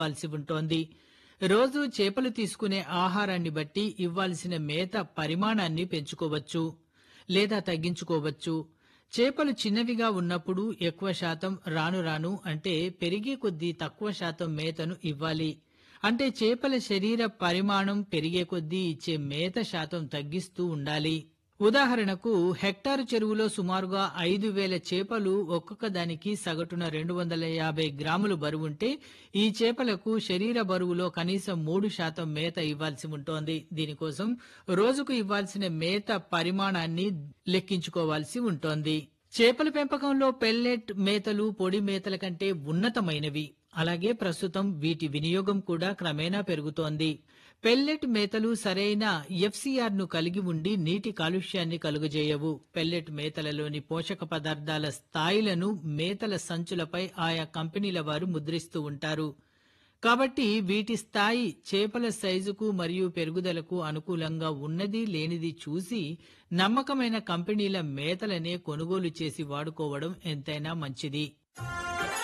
ఇవ్వాల్సి ఉంటోంది రోజు చేపలు తీసుకునే ఆహారాన్ని బట్టి ఇవ్వాల్సిన మేత పరిమాణాన్ని పెంచుకోవచ్చు లేదా తగ్గించుకోవచ్చు చేపలు చిన్నవిగా ఉన్నప్పుడు ఎక్కువ శాతం రాను రాను అంటే పెరిగే కొద్దీ తక్కువ శాతం మేతను ఇవ్వాలి అంటే చేపల శరీర పరిమాణం పెరిగే కొద్దీ ఇచ్చే మేత శాతం తగ్గిస్తూ ఉండాలి ఉదాహరణకు హెక్టారు చెరువులో సుమారుగా ఐదు వేల చేపలు ఒక్కొక్క దానికి సగటున రెండు వందల యాభై గ్రాములు బరువుంటే ఈ చేపలకు శరీర బరువులో కనీసం మూడు శాతం మేత ఇవ్వాల్సి ఉంటోంది దీనికోసం రోజుకు ఇవ్వాల్సిన మేత పరిమాణాన్ని లెక్కించుకోవాల్సి ఉంటోంది చేపల పెంపకంలో పెల్లెట్ మేతలు పొడి మేతల కంటే ఉన్నతమైనవి అలాగే ప్రస్తుతం వీటి వినియోగం కూడా క్రమేణా పెరుగుతోంది పెల్లెట్ మేతలు సరైన ఎఫ్సీఆర్ ను కలిగి ఉండి నీటి కాలుష్యాన్ని కలుగజేయవు పెల్లెట్ మేతలలోని పోషక పదార్థాల స్థాయిలను మేతల సంచులపై ఆయా కంపెనీల వారు ముద్రిస్తూ ఉంటారు కాబట్టి వీటి స్థాయి చేపల సైజుకు మరియు పెరుగుదలకు అనుకూలంగా ఉన్నది లేనిది చూసి నమ్మకమైన కంపెనీల మేతలనే కొనుగోలు చేసి వాడుకోవడం ఎంతైనా మంచిది